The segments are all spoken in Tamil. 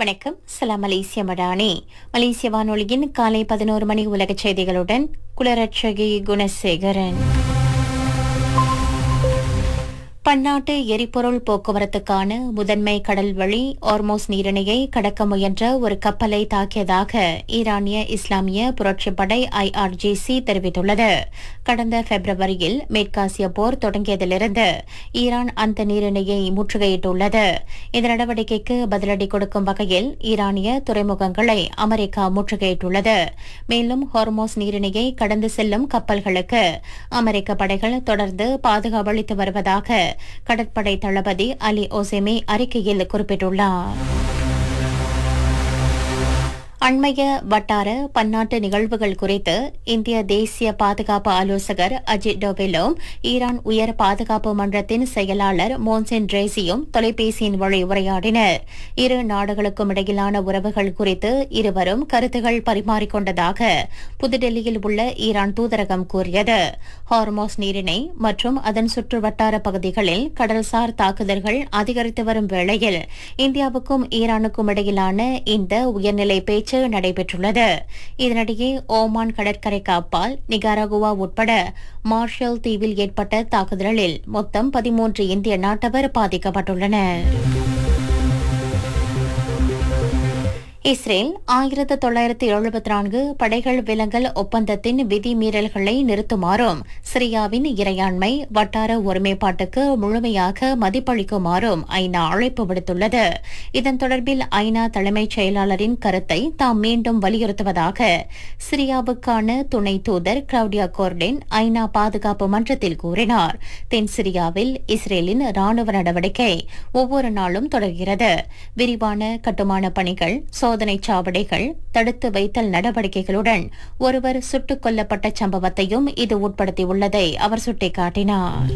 வணக்கம் சலாம் மலேசிய மடானி மலேசிய வானொலியின் காலை பதினோரு மணி உலகச் செய்திகளுடன் குலரட்சகி குணசேகரன் பன்னாட்டு எரிபொருள் போக்குவரத்துக்கான முதன்மை கடல் வழி ஆர்மோஸ் நீரிணையை கடக்க முயன்ற ஒரு கப்பலை தாக்கியதாக ஈரானிய இஸ்லாமிய புரட்சிப்படை ஐஆர்ஜிசி தெரிவித்துள்ளது கடந்த பிப்ரவரியில் மேற்காசிய போர் தொடங்கியதிலிருந்து ஈரான் அந்த நீரிணையை முற்றுகையிட்டுள்ளது இந்த நடவடிக்கைக்கு பதிலடி கொடுக்கும் வகையில் ஈரானிய துறைமுகங்களை அமெரிக்கா முற்றுகையிட்டுள்ளது மேலும் ஹார்மோஸ் நீரிணையை கடந்து செல்லும் கப்பல்களுக்கு அமெரிக்க படைகள் தொடர்ந்து பாதுகாப்பு அளித்து வருவதாக கடற்படை தளபதி அலி ஓசெமி அறிக்கையில் குறிப்பிட்டுள்ளார் அண்மைய வட்டார பன்னாட்டு நிகழ்வுகள் குறித்து இந்திய தேசிய பாதுகாப்பு ஆலோசகர் அஜித் டோவெலும் ஈரான் உயர் பாதுகாப்பு மன்றத்தின் செயலாளர் மோன்சின் ரேசியும் தொலைபேசியின் வழி உரையாடினர் இரு நாடுகளுக்கும் இடையிலான உறவுகள் குறித்து இருவரும் கருத்துகள் பரிமாறிக்கொண்டதாக புதுடெல்லியில் உள்ள ஈரான் தூதரகம் கூறியது ஹார்மோஸ் நீரிணை மற்றும் அதன் சுற்றுவட்டார பகுதிகளில் கடல்சார் தாக்குதல்கள் அதிகரித்து வரும் வேளையில் இந்தியாவுக்கும் ஈரானுக்கும் இடையிலான இந்த உயர்நிலை பேச்சு நடைபெற்றுள்ளது இதனிடையே ஓமான் கடற்கரைக்கு அப்பால் நிகாரகுவா உட்பட மார்ஷல் தீவில் ஏற்பட்ட தாக்குதலில் மொத்தம் பதிமூன்று இந்திய நாட்டவர் பாதிக்கப்பட்டுள்ளனர் இஸ்ரேல் ஆயிரத்து தொள்ளாயிரத்து எழுபத்தி நான்கு படைகள் விலங்கல் ஒப்பந்தத்தின் விதிமீறல்களை நிறுத்துமாறும் சிரியாவின் இறையாண்மை வட்டார ஒருமைப்பாட்டுக்கு முழுமையாக மதிப்பளிக்குமாறும் ஐநா அழைப்பு விடுத்துள்ளது இதன் தொடர்பில் ஐநா தலைமைச் செயலாளரின் கருத்தை தாம் மீண்டும் வலியுறுத்துவதாக சிரியாவுக்கான துணை தூதர் கிளவுடியா கோர்டென் ஐநா பாதுகாப்பு மன்றத்தில் கூறினார் தென் சிரியாவில் இஸ்ரேலின் ராணுவ நடவடிக்கை ஒவ்வொரு நாளும் தொடர்கிறது விரிவான கட்டுமான பணிகள் சோதனை சாவடிகள் தடுத்து வைத்தல் நடவடிக்கைகளுடன் ஒருவர் சுட்டுக் கொல்லப்பட்ட சம்பவத்தையும் இது உட்படுத்தியுள்ளதை அவர் சுட்டிக்காட்டினார்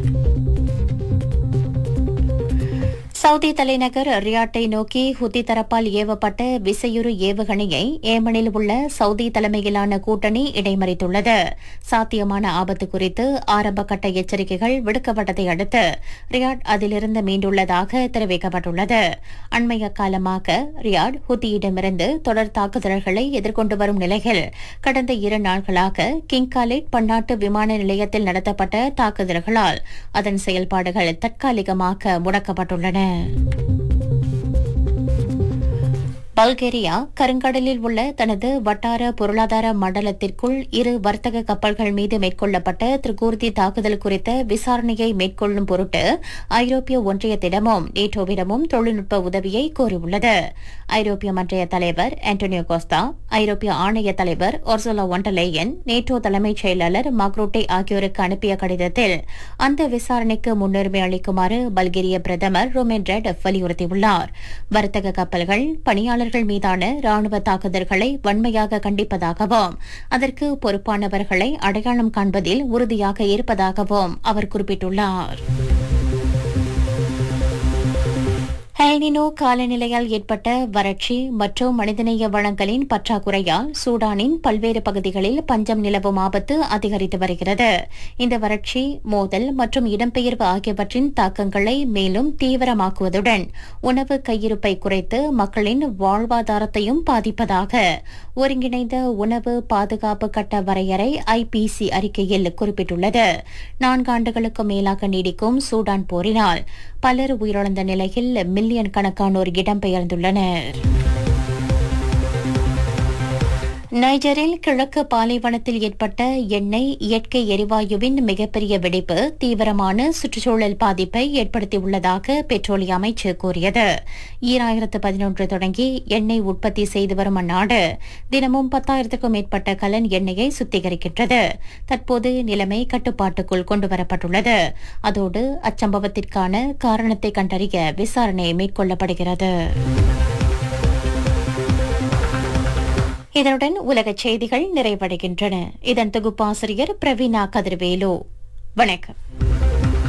சவுதி தலைநகர் ரியாட்டை நோக்கி ஹுதி தரப்பால் ஏவப்பட்ட விசையுறு ஏவுகணையை ஏமனில் உள்ள சவுதி தலைமையிலான கூட்டணி இடைமறித்துள்ளது சாத்தியமான ஆபத்து குறித்து ஆரம்ப கட்ட எச்சரிக்கைகள் விடுக்கப்பட்டதை அடுத்து ரியாட் அதிலிருந்து மீண்டுள்ளதாக தெரிவிக்கப்பட்டுள்ளது அண்மைய காலமாக ரியாட் ஹுதியிடமிருந்து தொடர் தாக்குதல்களை எதிர்கொண்டு வரும் நிலையில் கடந்த இரு நாட்களாக கிங் காலேட் பன்னாட்டு விமான நிலையத்தில் நடத்தப்பட்ட தாக்குதல்களால் அதன் செயல்பாடுகள் தற்காலிகமாக முடக்கப்பட்டுள்ளன பல்கேரியா கருங்கடலில் உள்ள தனது வட்டார பொருளாதார மண்டலத்திற்குள் இரு வர்த்தக கப்பல்கள் மீது மேற்கொள்ளப்பட்ட திரிகூர்த்தி தாக்குதல் குறித்த விசாரணையை மேற்கொள்ளும் பொருட்டு ஐரோப்பிய ஒன்றியத்திடமும் நேட்டோவிடமும் தொழில்நுட்ப உதவியை கோரியுள்ளது ஐரோப்பிய மன்றைய தலைவர் ஆண்டோனியோ கோஸ்தா ஐரோப்பிய ஆணைய தலைவர் ஒர்சோலா ஒண்டலேயன் நேட்டோ தலைமைச் செயலாளர் மாக்ரோட்டே ஆகியோருக்கு அனுப்பிய கடிதத்தில் அந்த விசாரணைக்கு முன்னுரிமை அளிக்குமாறு பல்கேரிய பிரதமர் ரோமேன் ரெட் வலியுறுத்தியுள்ளார் வர்த்தக கப்பல்கள் பணியாளர் தொழிலாளர்கள் மீதான ராணுவ தாக்குதல்களை வன்மையாக கண்டிப்பதாகவும் அதற்கு பொறுப்பானவர்களை அடையாளம் காண்பதில் உறுதியாக இருப்பதாகவும் அவர் குறிப்பிட்டுள்ளார் ஹெல்னினோ காலநிலையால் ஏற்பட்ட வறட்சி மற்றும் மனிதநேய வளங்களின் பற்றாக்குறையால் சூடானின் பல்வேறு பகுதிகளில் பஞ்சம் நிலவும் ஆபத்து அதிகரித்து வருகிறது இந்த வறட்சி மோதல் மற்றும் இடம்பெயர்வு ஆகியவற்றின் தாக்கங்களை மேலும் தீவிரமாக்குவதுடன் உணவு கையிருப்பை குறைத்து மக்களின் வாழ்வாதாரத்தையும் பாதிப்பதாக ஒருங்கிணைந்த உணவு பாதுகாப்பு கட்ட வரையறை ஐபிசி அறிக்கையில் குறிப்பிட்டுள்ளது நான்காண்டுகளுக்கு மேலாக நீடிக்கும் சூடான் போரினால் பலர் உயிரிழந்த நிலையில் மில்லியன் கணக்கானோர் இடம்பெயர்ந்துள்ளனர் நைஜரில் கிழக்கு பாலைவனத்தில் ஏற்பட்ட எண்ணெய் இயற்கை எரிவாயுவின் மிகப்பெரிய வெடிப்பு தீவிரமான சுற்றுச்சூழல் பாதிப்பை ஏற்படுத்தியுள்ளதாக பெட்ரோலிய அமைச்சு கூறியது ஈராயிரத்து பதினொன்று தொடங்கி எண்ணெய் உற்பத்தி செய்து வரும் அந்நாடு தினமும் பத்தாயிரத்துக்கும் மேற்பட்ட கலன் எண்ணெயை சுத்திகரிக்கின்றது தற்போது நிலைமை கட்டுப்பாட்டுக்குள் கொண்டுவரப்பட்டுள்ளது அதோடு அச்சம்பவத்திற்கான காரணத்தை கண்டறிய விசாரணை மேற்கொள்ளப்படுகிறது இதனுடன் உலகச் செய்திகள் நிறைவடைகின்றன இதன் தொகுப்பாசிரியர் பிரவீனா கதிர்வேலு வணக்கம்